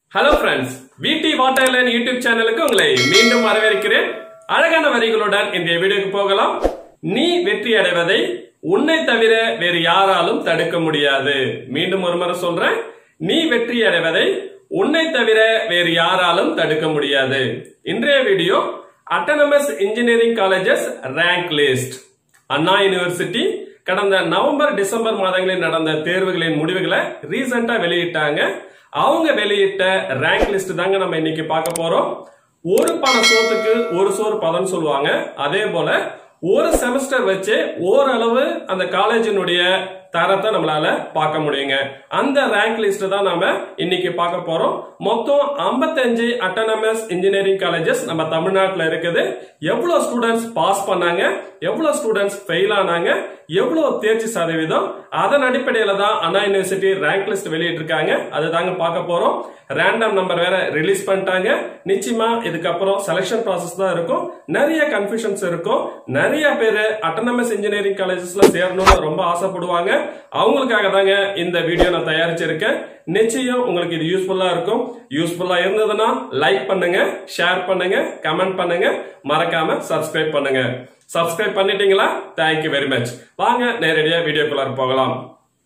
hello friends VD waterline YouTube சேனலுக்கு உங்களை மீண்டும் வரவேற்கிறேன் அழகான வரிகளுடன் இந்த வீடியோக்கு போகலாம் நீ வெற்றி அடைவதை உன்னை தவிர வேறு யாராலும் தடுக்க முடியாது மீண்டும் ஒரு முறை சொல்றேன் நீ வெற்றி அடைவதை உன்னை தவிர வேறு யாராலும் தடுக்க முடியாது இன்றைய video autonomous engineering colleges rank list Anna university கடந்த நவம்பர் டிசம்பர் மாதங்களில் நடந்த தேர்வுகளின் முடிவுகளை ரீசெண்டா வெளியிட்டாங்க அவங்க வெளியிட்ட ரேங்க் லிஸ்ட் தாங்க நம்ம இன்னைக்கு பார்க்க போறோம் ஒரு பண சோத்துக்கு ஒரு சோறு பதம் சொல்லுவாங்க அதே போல ஒரு செமஸ்டர் வச்சு ஓரளவு அந்த காலேஜினுடைய தரத்தை நம்மளால பார்க்க முடியுங்க அந்த ரேங்க் லிஸ்ட் தான் நாம இன்னைக்கு பார்க்க போறோம் மொத்தம் 55 அட்டானமஸ் இன்ஜினியரிங் காலேஜஸ் நம்ம தமிழ்நாட்டில் இருக்குது எவ்வளவு ஸ்டூடெண்ட்ஸ் பாஸ் பண்ணாங்க எவ்வளவு ஸ்டூடெண்ட்ஸ் ஃபெயில் ஆனாங்க எவ்வளவு தேர்ச்சி சதவீதம் அதன் அடிப்படையில தான் அண்ணா யூனிவர்சிட்டி ரேங்க் லிஸ்ட் வெளியிட்டிருக்காங்க அது தாங்க பார்க்க போறோம் ரேண்டம் நம்பர் வேற ரிலீஸ் பண்ணிட்டாங்க நிச்சயமா இதுக்கப்புறம் செலெக்ஷன் ப்ராசஸ் தான் இருக்கும் நிறைய கன்ஃபியூஷன்ஸ் இருக்கும் நிறைய பேர் அட்டானமஸ் இன்ஜினியரிங் காலேஜஸ்ல சேரணும்னு ரொம்ப ஆசைப்படுவாங்க அவங்களுக்காக தாங்க இந்த வீடியோ நான் தயாரிச்சிருக்கேன் நிச்சயம் உங்களுக்கு இது யூஸ்ஃபுல்லா இருக்கும் யூஸ்ஃபுல்லா இருந்ததுன்னா லைக் பண்ணுங்க ஷேர் பண்ணுங்க கமெண்ட் பண்ணுங்க மறக்காம சப்ஸ்கிரைப் பண்ணுங்க சப்ஸ்கிரைப் பண்ணிட்டீங்களா தேங்க்யூ வெரி மச் வாங்க நேரடியா வீடியோக்குள்ளார போகலாம்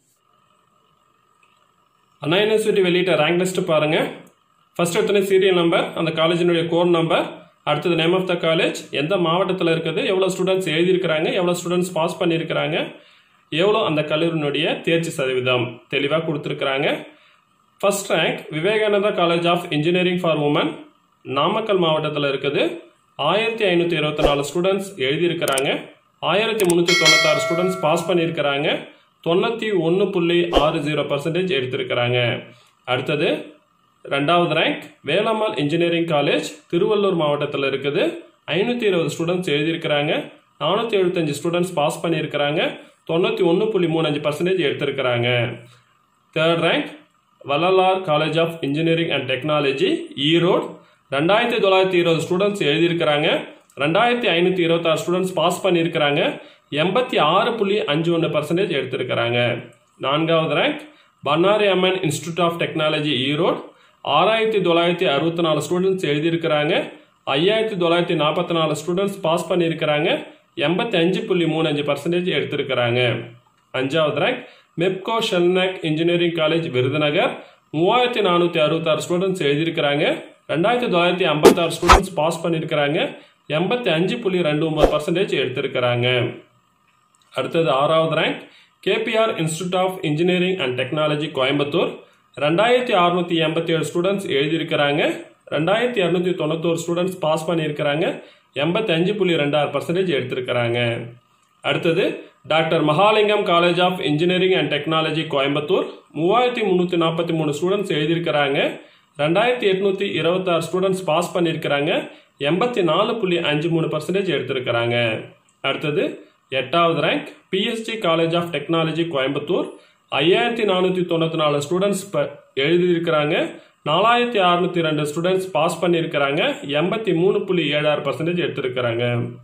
அண்ணா யூனிவர்சிட்டி வெளியிட்ட ரேங்க் லிஸ்ட் பாருங்க ஃபர்ஸ்ட் எடுத்தோடனே சீரியல் நம்பர் அந்த காலேஜினுடைய கோட் நம்பர் அடுத்தது நேம் ஆஃப் த காலேஜ் எந்த மாவட்டத்தில் இருக்குது எவ்வளோ ஸ்டூடெண்ட்ஸ் எழுதியிருக்கிறாங்க எவ்வளோ ஸ்டூடெண்ட்ஸ் பாஸ் பண்ணியிருக்கிறாங்க எவ்வளோ அந்த கல்லூரியினுடைய தேர்ச்சி சதவீதம் தெளிவாக கொடுத்துருக்குறாங்க first rank Vivekananda college of engineering for women Namakkal மாவட்டத்தில் இருக்குது ஆயிரத்தி ஐநூற்றி இருபத்தி நாலு ஸ்டூடெண்ட்ஸ் எழுதியிருக்கிறாங்க ஆயிரத்தி முந்நூற்றி தொண்ணூத்தாறு ஸ்டூடெண்ட்ஸ் பாஸ் பண்ணியிருக்கிறாங்க தொண்ணூற்றி ஒன்று புள்ளி ஆறு ஜீரோ பர்சன்டேஜ் எடுத்திருக்கிறாங்க அடுத்தது ரெண்டாவது rank Velammal engineering college Tiruvallur மாவட்டத்தில் இருக்குது ஐநூற்றி இருபது ஸ்டூடெண்ட்ஸ் எழுதியிருக்கிறாங்க நானூற்றி எழுபத்தஞ்சு ஸ்டூடெண்ட்ஸ் பாஸ் பண்ணியிருக்கிறாங்க தொண்ணூற்றி ஒன்று புள்ளி மூணு அஞ்சு பர்சன்டேஜ் எடுத்திருக்கிறாங்க third rank Vallalar college of engineering and technology Erode ரெண்டாயிரத்தி தொள்ளாயிரத்தி இருபது ஸ்டூடெண்ட்ஸ் எழுதியிருக்கிறாங்க ரெண்டாயிரத்தி ஐநூற்றி இருபத்தாறு ஸ்டூடெண்ட்ஸ் பாஸ் பண்ணியிருக்கிறாங்க எண்பத்தி ஆறு புள்ளி அஞ்சு ஒன்று பர்சன்டேஜ் எடுத்திருக்கிறாங்க நான்காவது rank Bannari Amman institute of technology Erode ஆறாயிரத்தி தொள்ளாயிரத்தி அறுபத்தி நாலு ஸ்டூடெண்ட்ஸ் எழுதியிருக்கிறாங்க ஐயாயிரத்தி தொள்ளாயிரத்தி நாற்பத்தி நாலு ஸ்டூடெண்ட்ஸ் பாஸ் பண்ணியிருக்கிறாங்க எண்பத்தி அஞ்சு புள்ளி மூணு அஞ்சு பர்சன்டேஜ் எடுத்திருக்கிறாங்க அஞ்சாவது rank Mepco Schlenk engineering college Virudhunagar மூவாயிரத்தி நானூற்றி அறுபத்தாறு ஸ்டூடெண்ட்ஸ் எழுதியிருக்கிறாங்க ரெண்டாயிரத்தி தொள்ளாயிரத்தி ஐம்பத்தாறு ஸ்டூடெண்ட்ஸ் பாஸ் பண்ணியிருக்கிறாங்க எண்பத்தி அஞ்சு புள்ளி ரெண்டு ஒன்பது பர்சன்டேஜ் எடுத்திருக்கிறாங்க அடுத்தது ஆறாவது rank KPR institute of engineering and technology Coimbatore ரெண்டாயிரத்தி அறுநூத்தி எண்பத்தி ஏழு ஸ்டூடெண்ட்ஸ் எழுதியிருக்கிறாங்க ரெண்டாயிரத்தி இரநூத்தி தொண்ணூத்தோரு ஸ்டூடெண்ட்ஸ் பாஸ் பண்ணியிருக்கிறாங்க எண்பத்தி அஞ்சு புள்ளி ரெண்டாறு பர்சன்டேஜ் எடுத்திருக்கிறாங்க அடுத்தது doctor Mahalingam college of engineering and technology Coimbatore மூவாயிரத்தி முந்நூற்றி நாற்பத்தி மூணு ஸ்டூடெண்ட்ஸ் எழுதியிருக்கிறாங்க ரெண்டாயிரத்தி எட்நூற்றி இருபத்தாறு ஸ்டூடெண்ட்ஸ் பாஸ் பண்ணியிருக்கிறாங்க எண்பத்தி நாலு புள்ளி அஞ்சு மூணு பர்சன்டேஜ் எடுத்திருக்கிறாங்க அடுத்தது எட்டாவது rank PSG college of technology Coimbatore ஐயாயிரத்தி நானூற்றி தொண்ணூற்றி நாலு ஸ்டூடெண்ட்ஸ் எழுதியிருக்கிறாங்க நாலாயிரத்தி அறுநூத்தி ரெண்டு ஸ்டூடெண்ட்ஸ் பாஸ் பண்ணியிருக்கிறாங்க எண்பத்தி மூணு புள்ளி ஏழாறு பர்சன்டேஜ் எடுத்திருக்கிறாங்க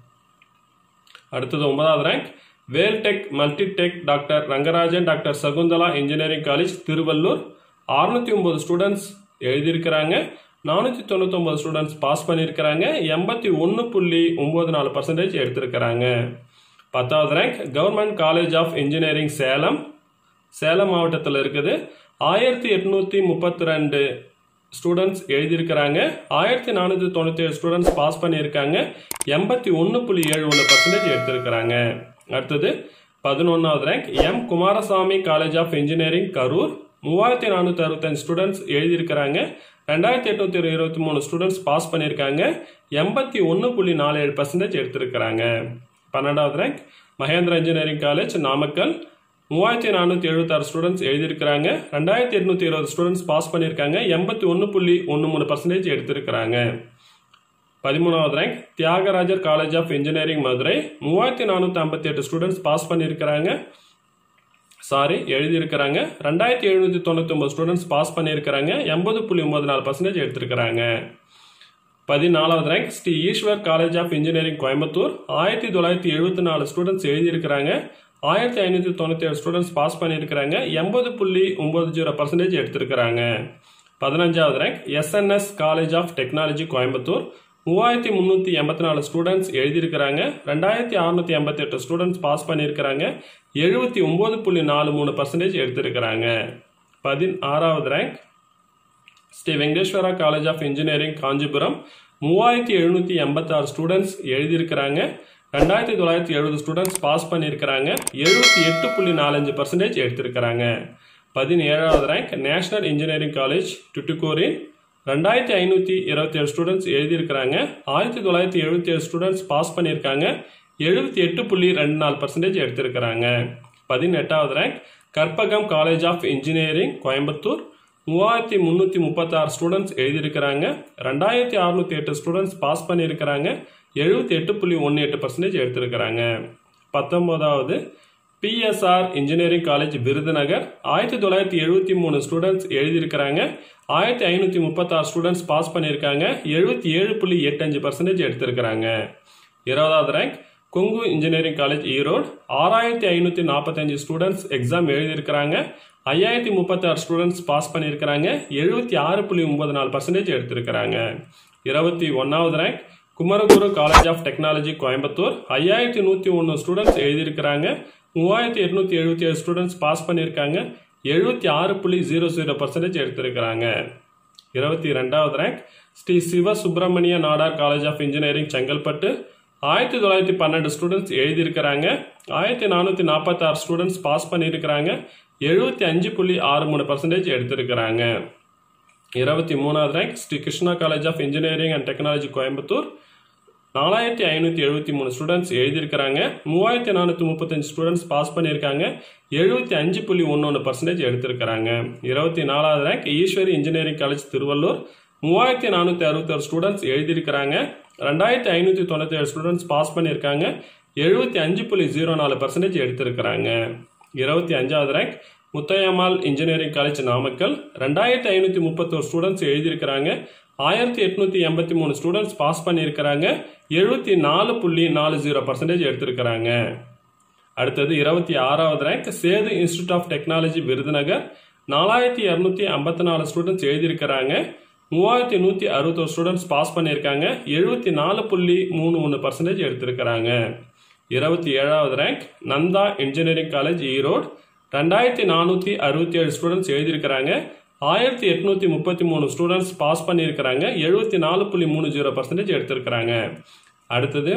அடுத்தது ஒன்பதாவது rank Veltech multitech doctor Rangarajan doctor Sakunthala engineering college Tiruvallur அறுநூத்தி ஒன்பது ஸ்டூடெண்ட்ஸ் எழுதியிருக்கிறாங்க நானூற்றி தொண்ணூத்தொம்பது ஸ்டூடெண்ட்ஸ் பாஸ் பண்ணியிருக்கிறாங்க எண்பத்தி ஒன்று புள்ளி ஒம்பது நாலு பர்சன்டேஜ் எடுத்திருக்கிறாங்க பத்தாவது rank government college of engineering Salem Salem மாவட்டத்தில் இருக்குது ஆயிரத்தி எட்நூற்றி முப்பத்தி ரெண்டு ஸ்டூடெண்ட்ஸ் எழுதியிருக்கிறாங்க ஆயிரத்தி நானூற்றி தொண்ணூற்றி ஏழு ஸ்டூடெண்ட்ஸ் பாஸ் பண்ணியிருக்காங்க எண்பத்தி ஒன்று புள்ளி ஏழு ஒன்று பர்சன்டேஜ் எடுத்திருக்கிறாங்க அடுத்தது பதினொன்றாவது rank M Kumarasamy college of engineering Karur மூவாயிரத்தி நானூற்றி அறுபத்தஞ்சு ஸ்டூடெண்ட்ஸ் எழுதியிருக்கிறாங்க ரெண்டாயிரத்தி எட்நூத்தி இருபத்தி மூணு ஸ்டூடெண்ட்ஸ் பாஸ் பண்ணியிருக்காங்க எண்பத்தி ஒன்று புள்ளி நாலு ஏழு பர்சன்டேஜ் எடுத்திருக்கிறாங்க பன்னெண்டாவது rank Mahendra engineering college Namakkal மூவாயிரத்தி நானூற்றி எழுபத்தாறு ஸ்டூடெண்ட்ஸ் எழுதியிருக்கிறாங்க ரெண்டாயிரத்தி எட்நூத்தி இருபது ஸ்டூடெண்ட்ஸ் பாஸ் பண்ணியிருக்காங்க எண்பத்தி ஒன்று புள்ளி ஒன்று மூணு பர்சன்டேஜ் எடுத்திருக்கிறாங்க பதிமூணாவது rank Thiagarajar college of engineering Madurai மூவாயிரத்தி நானூற்றி ஐம்பத்தி எட்டு ஸ்டூடெண்ட்ஸ் பாஸ் பண்ணியிருக்கிறாங்க சாரி எழுதியிருக்கிறாங்க ரெண்டாயிரத்தி எழுநூற்றி தொண்ணூற்றி ஒன்பது ஸ்டூடெண்ட்ஸ் பாஸ் பண்ணியிருக்கிறாங்க எண்பது புள்ளி ஒன்பது நாலு பர்சன்டேஜ் எடுத்திருக்கிறாங்க பதினாலாவது rank Sri Eshwar college of engineering Coimbatore ஆயிரத்தி தொள்ளாயிரத்தி எழுபத்தி நாலு ஸ்டூடெண்ட்ஸ் எழுதியிருக்கிறாங்க ஆயிரத்தி ஐநூற்றி தொண்ணூற்றி ஏழு ஸ்டூடெண்ட்ஸ் பாஸ் பண்ணியிருக்கிறாங்க எண்பது புள்ளி ஒம்பது ஜீரோ பர்சன்டேஜ் எடுத்திருக்கிறாங்க பதினஞ்சாவது rank SNS college of technology Coimbatore மூவாயிரத்தி முந்நூற்றி எண்பத்தி நாலு ஸ்டூடெண்ட்ஸ் எழுதியிருக்கிறாங்க ரெண்டாயிரத்தி அறுநூத்தி எண்பத்தி எட்டு ஸ்டூடெண்ட்ஸ் பாஸ் பண்ணியிருக்கிறாங்க எழுபத்தி ஒம்பது புள்ளி நாலு மூணு பர்சன்டேஜ் எடுத்திருக்கிறாங்க பதினாறாவது rank Sri Venkateswara college of engineering Kanchipuram மூவாயிரத்தி எழுநூற்றி எண்பத்தாறு ஸ்டூடெண்ட்ஸ் எழுதியிருக்கிறாங்க ரெண்டாயிரத்தி தொள்ளாயிரத்தி எழுபது ஸ்டூடெண்ட்ஸ் பாஸ் பண்ணியிருக்கிறாங்க எழுபத்தி எட்டு புள்ளி நாலஞ்சு பர்சன்டேஜ் எடுத்திருக்கிறாங்க பதினேழாவது rank national engineering college Tuticorin ரெண்டாயிரத்தி ஐநூற்றி இருபத்தி ஏழு ஸ்டூடெண்ட்ஸ் எழுதியிருக்கிறாங்க ஆயிரத்தி தொள்ளாயிரத்தி எழுபத்தி ஏழு ஸ்டூடெண்ட்ஸ் பாஸ் பண்ணியிருக்காங்க எழுபத்தி எட்டு புள்ளி ரெண்டு நாலு பர்சன்டேஜ் எடுத்திருக்கிறாங்க பதினெட்டாவது rank Karpagam college of engineering Coimbatore மூவாயிரத்தி முந்நூற்றி முப்பத்தாறு ஸ்டூடெண்ட்ஸ் எழுதியிருக்கிறாங்க ரெண்டாயிரத்தி அறுநூத்தி எட்டு ஸ்டூடெண்ட்ஸ் பாஸ் பண்ணியிருக்கிறாங்க எழுபத்தி எட்டு புள்ளி ஒன்று எட்டு பர்சன்டேஜ் எடுத்திருக்கிறாங்க பத்தொன்பதாவது பிஎஸ்ஆர் இன்ஜினியரிங் காலேஜ் விருதுநகர் ஆயிரத்தி தொள்ளாயிரத்தி எழுபத்தி மூணு ஸ்டூடெண்ட்ஸ் எழுதியிருக்கிறாங்க ஆயிரத்தி ஐநூற்றி முப்பத்தாறு ஸ்டூடெண்ட்ஸ் பாஸ் பண்ணியிருக்காங்க எழுபத்தி ஏழு புள்ளி எட்டஞ்சு பர்சன்டேஜ் எடுத்திருக்கிறாங்க இருபதாவது rank Kongu engineering college Erode ஆறாயிரத்தி ஐநூற்றி நாற்பத்தஞ்சு ஸ்டூடெண்ட்ஸ் எக்ஸாம் எழுதியிருக்கிறாங்க ஐயாயிரத்தி முப்பத்தாறு ஸ்டூடெண்ட்ஸ் பாஸ் பண்ணியிருக்கிறாங்க எழுபத்தி ஆறு புள்ளி ஒன்பது நாலு பர்சன்டேஜ் எடுத்திருக்கிறாங்க இருபத்தி ஒன்றாவது rank Kumaraguru college of technology Coimbatore ஐயாயிரத்தி நூற்றி ஒன்று ஸ்டூடெண்ட்ஸ் எழுதியிருக்கிறாங்க மூவாயிரத்தி எட்நூற்றி எழுபத்தி ஏழு ஸ்டூடெண்ட்ஸ் பாஸ் பண்ணியிருக்காங்க எழுபத்தி ஆறு புள்ளி ஜீரோ ஜீரோ பர்சன்டேஜ் எடுத்திருக்கிறாங்க இருபத்தி ரெண்டாவது rank Sri Siva Subramaniya Nadar college of engineering Chengalpattu ஆயிரத்தி தொள்ளாயிரத்தி பன்னெண்டு ஸ்டூடெண்ட்ஸ் எழுதியிருக்கிறாங்க ஆயிரத்தி நானூற்றி நாற்பத்தாறு ஸ்டூடெண்ட்ஸ் பாஸ் பண்ணியிருக்கிறாங்க எழுபத்தி அஞ்சு புள்ளி ஆறு மூணு பர்சன்டேஜ் எடுத்திருக்கிறாங்க இருபத்தி மூணாவது rank Sri Krishna college of engineering and technology Coimbatore நாலாயிரத்தி ஐநூற்றி எழுபத்தி மூணு ஸ்டூடெண்ட்ஸ் எழுதியிருக்கிறாங்க மூவாயிரத்தி நானூற்றி முப்பத்தஞ்சு ஸ்டூடெண்ட்ஸ் பாஸ் பண்ணியிருக்காங்க எழுபத்தி அஞ்சு புள்ளி ஒன்று ஒன்று பர்சன்டேஜ் எடுத்திருக்கிறாங்க இருபத்தி நாலாவது rank Eswari engineering college Tiruvallur மூவாயிரத்தி நானூற்றி அறுபத்தாறு ஸ்டூடெண்ட்ஸ் எழுதியிருக்கிறாங்க ரெண்டாயிரத்தி ஐநூற்றி தொண்ணூற்றி ஏழு ஸ்டூடெண்ட்ஸ் பாஸ் பண்ணியிருக்காங்க எழுபத்தி அஞ்சு புள்ளி ஜீரோ நாலு பர்சன்டேஜ் எடுத்திருக்கிறாங்க இருபத்தி அஞ்சாவது rank Muthayammal engineering college Namakkal ரெண்டாயிரத்தி ஐநூற்றி முப்பத்தோரு ஸ்டூடெண்ட்ஸ் எழுதியிருக்கிறாங்க ஆயிரத்தி எட்நூற்றி எண்பத்தி மூணு ஸ்டூடெண்ட்ஸ் பாஸ் பண்ணியிருக்கிறாங்க எழுபத்தி நாலு புள்ளி நாலு ஜீரோ பர்சன்டேஜ் எடுத்திருக்கிறாங்க அடுத்தது இருபத்தி ஆறாவது rank Sethu institute of technology Virudhunagar நாலாயிரத்தி இரநூத்தி ஐம்பத்தி நாலு ஸ்டூடெண்ட்ஸ் எழுதியிருக்கிறாங்க மூவாயிரத்தி நூற்றி அறுபத்தோரு ஸ்டூடெண்ட்ஸ் பாஸ் பண்ணியிருக்காங்க எழுபத்தி நாலு புள்ளி மூணு மூணு பர்சன்டேஜ் எடுத்திருக்கிறாங்க இருபத்தி ஏழாவது rank Nandha engineering college Erode ரெண்டாயிரத்தி நானூற்றி அறுபத்தி ஏழு ஸ்டூடெண்ட்ஸ் எழுதியிருக்கிறாங்க ஆயிரத்தி எட்நூற்றி முப்பத்தி மூணு ஸ்டூடெண்ட்ஸ் பாஸ் பண்ணியிருக்கிறாங்க எழுபத்தி நாலு புள்ளி மூணு ஜீரோ பர்சன்டேஜ் எடுத்திருக்கிறாங்க அடுத்தது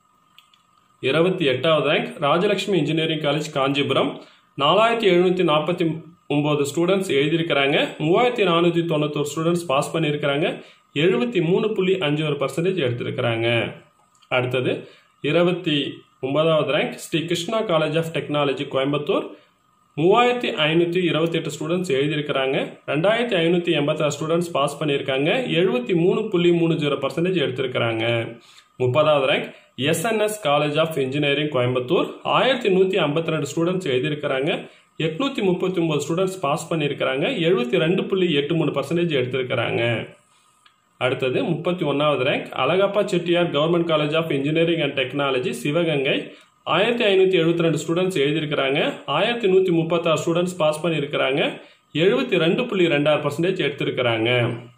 இருபத்தி எட்டாவது rank Rajalakshmi engineering college Kanchipuram நாலாயிரத்தி எழுநூற்றி நாற்பத்தி ஒம்பது ஸ்டூடெண்ட்ஸ் எழுதியிருக்கிறாங்க மூவாயிரத்தி நானூற்றி தொண்ணூத்தொரு ஸ்டூடெண்ட்ஸ் பாஸ் பண்ணியிருக்கிறாங்க எழுபத்தி மூணு புள்ளி அஞ்சு ஒரு பர்சன்டேஜ் எடுத்திருக்கிறாங்க அடுத்தது இருபத்தி ஒன்பதாவது rank Sri Krishna college of technology Coimbatore மூவாயிரத்தி ஐநூற்றி இருபத்தெட்டு ஸ்டூடெண்ட்ஸ் எழுதியிருக்கிறாங்க ரெண்டாயிரத்தி ஐநூற்றி எண்பத்தாறு ஸ்டூடெண்ட்ஸ் பாஸ் பண்ணியிருக்காங்க எழுபத்தி மூணு புள்ளி மூணு ஜீரோ பர்சன்டேஜ் எடுத்திருக்கிறாங்க முப்பதாவது rank SNS college of engineering Coimbatore ஆயிரத்தி நூற்றி ஐம்பத்தி ரெண்டு ஸ்டூடெண்ட்ஸ் எழுதியிருக்கிறாங்க எட்நூற்றி முப்பத்தி ஒம்பது ஸ்டூடெண்ட்ஸ் பாஸ் பண்ணியிருக்கிறாங்க எழுபத்தி ரெண்டு புள்ளி எட்டு மூணு பர்சன்டேஜ் எடுத்திருக்கிறாங்க அடுத்தது முப்பத்தி ஒன்றாவது rank Alagappa Chettiar government college of engineering and technology Sivaganga ஆயிரத்தி ஐநூற்றி எழுபத்தி ரெண்டு ஸ்டூடெண்ட்ஸ் எழுதியிருக்கிறாங்க ஆயிரத்தி நூற்றி முப்பத்தாறு ஸ்டூடெண்ட்ஸ் பாஸ் பண்ணியிருக்கிறாங்க எழுபத்தி ரெண்டு புள்ளி ரெண்டாறு பர்சன்டேஜ் எடுத்திருக்கிறாங்க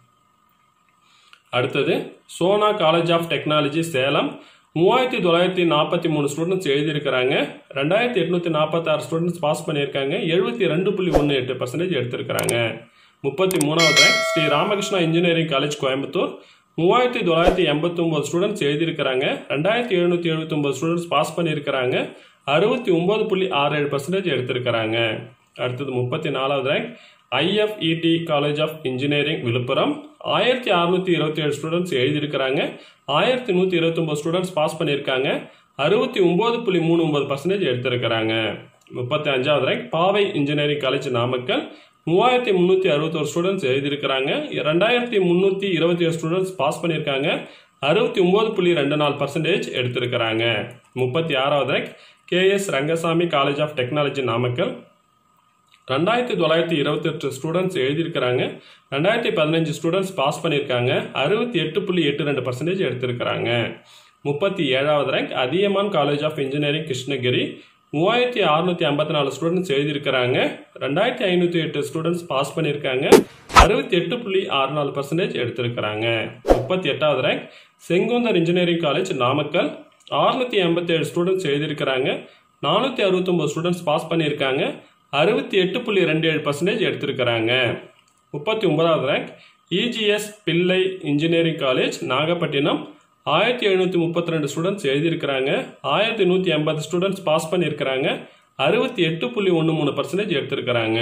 அடுத்தது Sona college of technology Salem மூவாயிரத்தி தொள்ளாயிரத்தி நாற்பத்தி மூணு ஸ்டூடெண்ட்ஸ் எழுதியிருக்கிறாங்க ரெண்டாயிரத்தி எட்நூற்றி நாற்பத்தாறு ஸ்டூடெண்ட்ஸ் பாஸ் பண்ணியிருக்காங்க எழுபத்தி ரெண்டு புள்ளி ஒன்று எட்டு பர்சன்டேஜ் எடுத்திருக்கிறாங்க முப்பத்தி மூணாவது rank Sri Ramakrishna engineering college Coimbatore மூவாயிரத்தி தொள்ளாயிரத்தி எண்பத்தி ஒன்பது ஸ்டூடெண்ட்ஸ் எழுதியிருக்கிறாங்க ரெண்டாயிரத்தி எழுநூற்றி எழுபத்தி ஒன்பது ஸ்டூடெண்ட்ஸ் பாஸ் பண்ணியிருக்கிறாங்க அறுபத்தி ஒன்பது புள்ளி ஆறு ஏழு பர்சன்டேஜ் எடுத்திருக்கிறாங்க அடுத்தது முப்பத்தி நாலாவது rank IFET college of engineering Villupuram ஆயிரத்தி அறுநூத்தி இருபத்தி ஏழு ஸ்டூடெண்ட்ஸ் எழுதியிருக்கிறாங்க ஆயிரத்தி நூற்றி இருபத்தொம்பது ஸ்டூடெண்ட்ஸ் பாஸ் பண்ணியிருக்காங்க அறுபத்தி ஒம்பது புள்ளி மூணு ஒன்பது பர்சன்டேஜ் எடுத்திருக்கிறாங்க முப்பத்தி அஞ்சாவது ரேங்க் பாவை இன்ஜினியரிங் காலேஜ் நாமக்கல் மூவாயிரத்தி முந்நூற்றி அறுபத்தோரு ஸ்டூடெண்ட்ஸ் எழுதியிருக்கிறாங்க ரெண்டாயிரத்தி முந்நூற்றி இருபத்தி ஏழு ஸ்டூடெண்ட்ஸ் பாஸ் பண்ணியிருக்காங்க அறுபத்தி ஒம்பது புள்ளி ரெண்டு நாலு பர்சன்டேஜ் எடுத்திருக்கிறாங்க முப்பத்தி ஆறாவது rank KS Rangasamy college of technology Namakkal ரெண்டாயிரத்தி தொள்ளாயிரத்தி இருபத்தெட்டு ஸ்டூடெண்ட்ஸ் எழுதியிருக்கிறாங்க ரெண்டாயிரத்தி பதினஞ்சு ஸ்டூடெண்ட்ஸ் பாஸ் பண்ணியிருக்காங்க அறுபத்தி எட்டு புள்ளி எட்டு ரெண்டு பர்சன்டேஜ் எடுத்திருக்கிறாங்க முப்பத்தி ஏழாவது rank Adhiyamaan college of engineering Krishnagiri மூவாயிரத்தி அறுநூத்தி ஐம்பத்தி நாலு ஸ்டூடெண்ட்ஸ் எழுதியிருக்கிறாங்க ரெண்டாயிரத்தி ஐநூற்றி எட்டு ஸ்டூடெண்ட்ஸ் பாஸ் பண்ணியிருக்காங்க அறுபத்தி எட்டு புள்ளி ஆறு நாலு பர்சன்டேஜ் எடுத்திருக்கிறாங்க முப்பத்தி எட்டாவது rank Sengunthar engineering college Namakkal அறுநூத்தி எண்பத்தி ஏழு ஸ்டூடெண்ட்ஸ் எழுதியிருக்கிறாங்க நானூற்றி அறுபத்தொம்போது ஸ்டூடெண்ட்ஸ் பாஸ் பண்ணியிருக்காங்க அறுபத்தி எட்டு புள்ளி ரெண்டு ஏழு பர்சன்டேஜ் எடுத்திருக்கிறாங்க முப்பத்தி ஒன்பதாவது rank EGS Pillai engineering college Nagapattinam ஆயிரத்தி எழுநூற்றி முப்பத்தி ரெண்டு ஸ்டூடெண்ட்ஸ் எழுதியிருக்கிறாங்க ஆயிரத்தி நூற்றி எண்பது ஸ்டூடெண்ட்ஸ் பாஸ் பண்ணியிருக்கிறாங்க அறுபத்தி எட்டு புள்ளி ஒன்று மூணு பர்சன்டேஜ் எடுத்திருக்கிறாங்க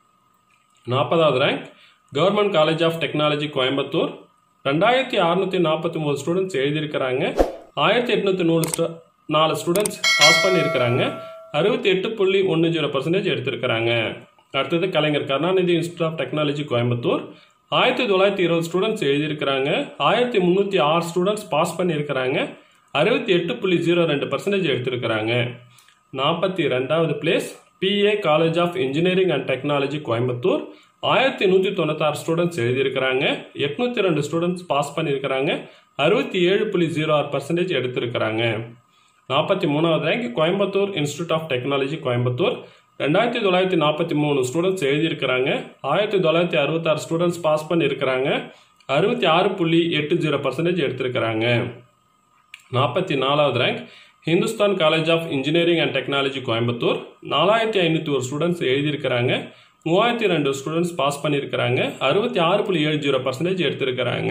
நாற்பதாவது rank government college of technology Coimbatore ரெண்டாயிரத்தி அறுநூத்தி நாற்பத்தி மூணு ஸ்டூடெண்ட்ஸ் எழுதியிருக்கிறாங்க ஆயிரத்தி எட்நூத்தி நூறு ஸ்ட- நாலு ஸ்டூடெண்ட்ஸ் பாஸ் பண்ணியிருக்கிறாங்க அறுபத்தி எட்டு புள்ளி ஒன்று ஜீரோ பர்சன்டேஜ் எடுத்திருக்கிறாங்க அடுத்தது Kalaignar Karunanidhi institute of technology Coimbatore ஆயிரத்தி தொள்ளாயிரத்தி இருபது ஸ்டூடெண்ட்ஸ் எழுதியிருக்கிறாங்க ஆயிரத்தி முந்நூற்றி ஆறு ஸ்டூடெண்ட்ஸ் பாஸ் பண்ணியிருக்கிறாங்க அறுபத்தி எட்டு புள்ளி ஜீரோ ரெண்டு பர்சன்டேஜ் எடுத்திருக்கிறாங்க நாற்பத்தி ரெண்டாவது place PA college of engineering and technology Coimbatore ஆயிரத்தி நூற்றி தொண்ணூத்தாறு ஸ்டூடெண்ட்ஸ் எழுதியிருக்கிறாங்க எட்நூத்தி ரெண்டு ஸ்டூடெண்ட்ஸ் பாஸ் பண்ணியிருக்கிறாங்க அறுபத்தி ஏழு புள்ளி ஜீரோ ஆறு பர்சன்டேஜ் எடுத்திருக்கிறாங்க நாற்பத்தி மூணாவது rank Coimbatore institute of technology Coimbatore ரெண்டாயிரத்தி தொள்ளாயிரத்தி நாற்பத்தி மூணு ஸ்டூடெண்ட்ஸ் எழுதியிருக்கிறாங்க ஆயிரத்தி தொள்ளாயிரத்தி அறுபத்தாறு ஸ்டூடெண்ட்ஸ் பாஸ் பண்ணியிருக்கிறாங்க அறுபத்தி ஆறு புள்ளி எட்டு ஜீரோ பர்சன்டேஜ் எடுத்திருக்கிறாங்க நாற்பத்தி நாலாவது rank Hindusthan college of engineering and technology Coimbatore நாலாயிரத்தி ஐநூற்றி ஒரு ஸ்டூடெண்ட்ஸ் எழுதியிருக்கிறாங்க மூவாயிரத்தி ரெண்டு ஸ்டூடெண்ட்ஸ் பாஸ் பண்ணியிருக்கிறாங்க அறுபத்தி ஆறு புள்ளி ஏழு ஜீரோ பர்சன்டேஜ் எடுத்திருக்கிறாங்க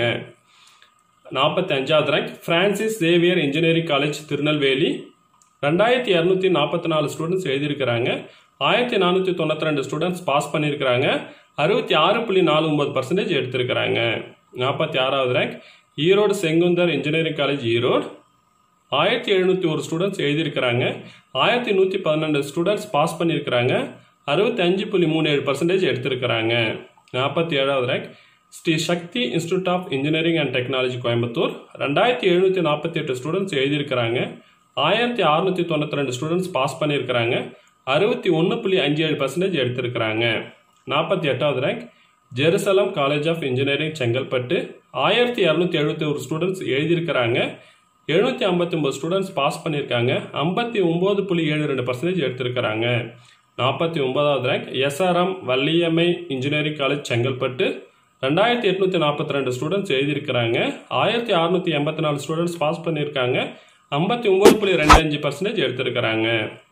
நாற்பத்தி அஞ்சாவது rank Francis Xavier engineering college Tirunelveli ரெண்டாயிரத்தி இரநூத்தி நாற்பத்தி நாலு ஸ்டூடெண்ட்ஸ் எழுதியிருக்கிறாங்க ஆயிரத்தி நானூற்றி தொண்ணூற்றி ரெண்டு ஸ்டூடெண்ட்ஸ் பாஸ் பண்ணியிருக்கிறாங்க அறுபத்தி ஆறு புள்ளி நாலு ஒன்பது பர்சன்டேஜ் எடுத்திருக்கிறாங்க நாற்பத்தி ஆறாவது rank Erode Sengunthar engineering college Erode ஆயிரத்தி எழுநூற்றி ஒரு ஸ்டூடெண்ட்ஸ் எழுதியிருக்கிறாங்க ஆயிரத்தி நூற்றி பன்னெண்டு ஸ்டூடெண்ட்ஸ் பாஸ் பண்ணியிருக்கிறாங்க அறுபத்தி அஞ்சு புள்ளி மூணு ஏழு பர்சன்டேஜ் எடுத்திருக்கிறாங்க நாற்பத்தி ஏழாவது rank Sri Sakthi institute of engineering and technology Coimbatore ரெண்டாயிரத்தி எழுநூற்றி நாற்பத்தி எட்டு ஸ்டூடெண்ட்ஸ் எழுதியிருக்கிறாங்க ஆயிரத்தி அறுநூற்றி தொண்ணூற்றி ரெண்டு ஸ்டூடெண்ட்ஸ் பாஸ் பண்ணியிருக்கிறாங்க அறுபத்தி ஒன்று புள்ளி அஞ்சு ஏழு பர்சன்டேஜ் எடுத்திருக்கிறாங்க நாற்பத்தி எட்டாவது rank Jerusalem college of engineering Chengalpattu ஆயிரத்தி இரநூத்தி எழுபத்தி ஒரு ஸ்டூடெண்ட்ஸ் எழுதியிருக்கிறாங்க எழுநூத்தி ஐம்பத்தி ஒன்பது ஸ்டூடெண்ட்ஸ் பாஸ் பண்ணியிருக்காங்க ஐம்பத்தி ஒன்பது புள்ளி ஏழு ரெண்டு பர்சன்டேஜ் எடுத்திருக்கிறாங்க நாற்பத்தி ஒன்பதாவது rank SRM Valliammai engineering college Chengalpattu ரெண்டாயிரத்தி எட்நூத்தி நாற்பத்தி ரெண்டு ஸ்டூடெண்ட்ஸ் எழுதியிருக்கிறாங்க ஆயிரத்தி அறுநூத்தி எண்பத்தி நாலு ஸ்டூடெண்ட்ஸ் பாஸ் பண்ணியிருக்காங்க ஐம்பத்தி ஒன்பது புள்ளி ரெண்டு அஞ்சு பர்சன்டேஜ் எடுத்திருக்கிறாங்க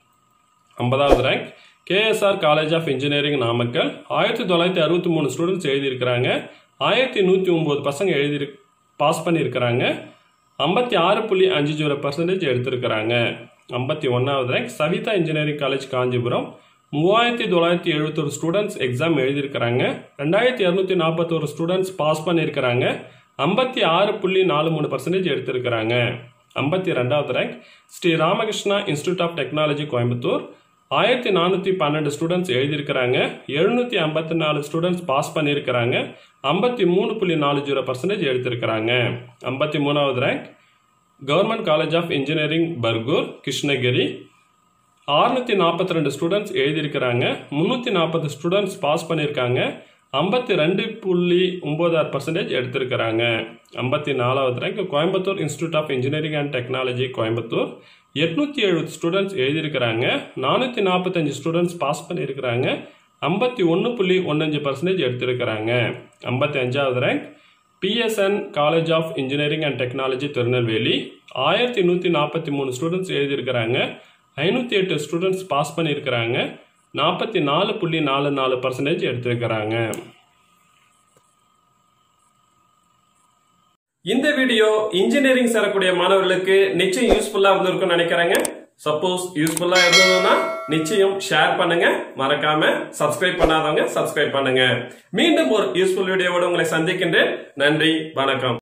ஐம்பதாவது rank KSR college of engineering Namakkal ஆயிரத்தி தொள்ளாயிரத்தி அறுபத்தி மூணு ஸ்டூடெண்ட்ஸ் எழுதியிருக்கிறாங்க ஆயிரத்தி நூற்றி ஒம்பது பசங்க எழுதி பாஸ் பண்ணியிருக்கிறாங்க ஐம்பத்தி ஆறு புள்ளி அஞ்சு ஜீரோ பர்சன்டேஜ் எடுத்திருக்கிறாங்க ஐம்பத்தி ஒன்றாவது rank Saveetha engineering college Kanchipuram மூவாயிரத்தி தொள்ளாயிரத்தி எழுபத்தொரு ஸ்டூடெண்ட்ஸ் எக்ஸாம் எழுதியிருக்கிறாங்க ரெண்டாயிரத்தி இரநூத்தி நாற்பத்தோரு ஸ்டூடெண்ட்ஸ் பாஸ் பண்ணியிருக்கிறாங்க ஐம்பத்தி ஆறு புள்ளி நாலு மூணு பர்சன்டேஜ் எடுத்திருக்கிறாங்க ஐம்பத்தி ரெண்டாவது rank Sri Ramakrishna institute of technology Coimbatore ஆயிரத்தி நானூற்றி பன்னெண்டு ஸ்டூடெண்ட்ஸ் எழுதியிருக்கிறாங்க எழுநூற்றி ஐம்பத்தி நாலு ஸ்டூடெண்ட்ஸ் பாஸ் பண்ணியிருக்கிறாங்க ஐம்பத்தி மூணு புள்ளி நாலு ஜீரோ பர்சன்டேஜ் எடுத்திருக்கிறாங்க ஐம்பத்தி மூணாவது rank government college of engineering Bargur Krishnagiri அறுநூத்தி நாற்பத்தி ரெண்டு ஸ்டூடெண்ட்ஸ் எழுதியிருக்கிறாங்க முந்நூற்றி நாற்பது ஸ்டூடெண்ட்ஸ் பாஸ் பண்ணியிருக்காங்க ஐம்பத்தி ரெண்டு புள்ளி ஒம்பதாறு பர்சன்டேஜ் எடுத்திருக்கிறாங்க ஐம்பத்தி நாலாவது rank Coimbatore institute of engineering and technology Coimbatore எட்நூத்தி எழுபது ஸ்டூடெண்ட்ஸ் எழுதியிருக்கிறாங்க நானூற்றி நாற்பத்தஞ்சு ஸ்டூடெண்ட்ஸ் பாஸ் பண்ணியிருக்கிறாங்க ஐம்பத்தி ஒன்று புள்ளி ஒன்னஞ்சு பர்சன்டேஜ் எடுத்திருக்கிறாங்க ஐம்பத்தி அஞ்சாவது rank PSN college of engineering and technology Tirunelveli ஆயிரத்தி நூற்றி நாற்பத்தி மூணு ஸ்டூடெண்ட்ஸ் எழுதியிருக்கிறாங்க ஐநூற்றி எட்டு ஸ்டூடெண்ட்ஸ் பாஸ் பண்ணியிருக்கிறாங்க நாற்பத்தி நாலு புள்ளி நாலு நாலு பர்சன்டேஜ் எடுத்திருக்கிறாங்க இந்த வீடியோ இன்ஜினியரிங் சேரக்கூடிய மாணவர்களுக்கு நிச்சயம் யூஸ்ஃபுல்லா இருந்திருக்கும்னு நினைக்கிறேங்க சப்போஸ் யூஸ்ஃபுல்லா இருந்ததுன்னா நிச்சயம் ஷேர் பண்ணுங்க மறக்காம சப்ஸ்கிரைப் பண்ணாதவங்க சப்ஸ்கிரைப் பண்ணுங்க மீண்டும் ஒரு யூஸ்ஃபுல் வீடியோவோட உங்களை சந்திக்கின்றேன் நன்றி வணக்கம்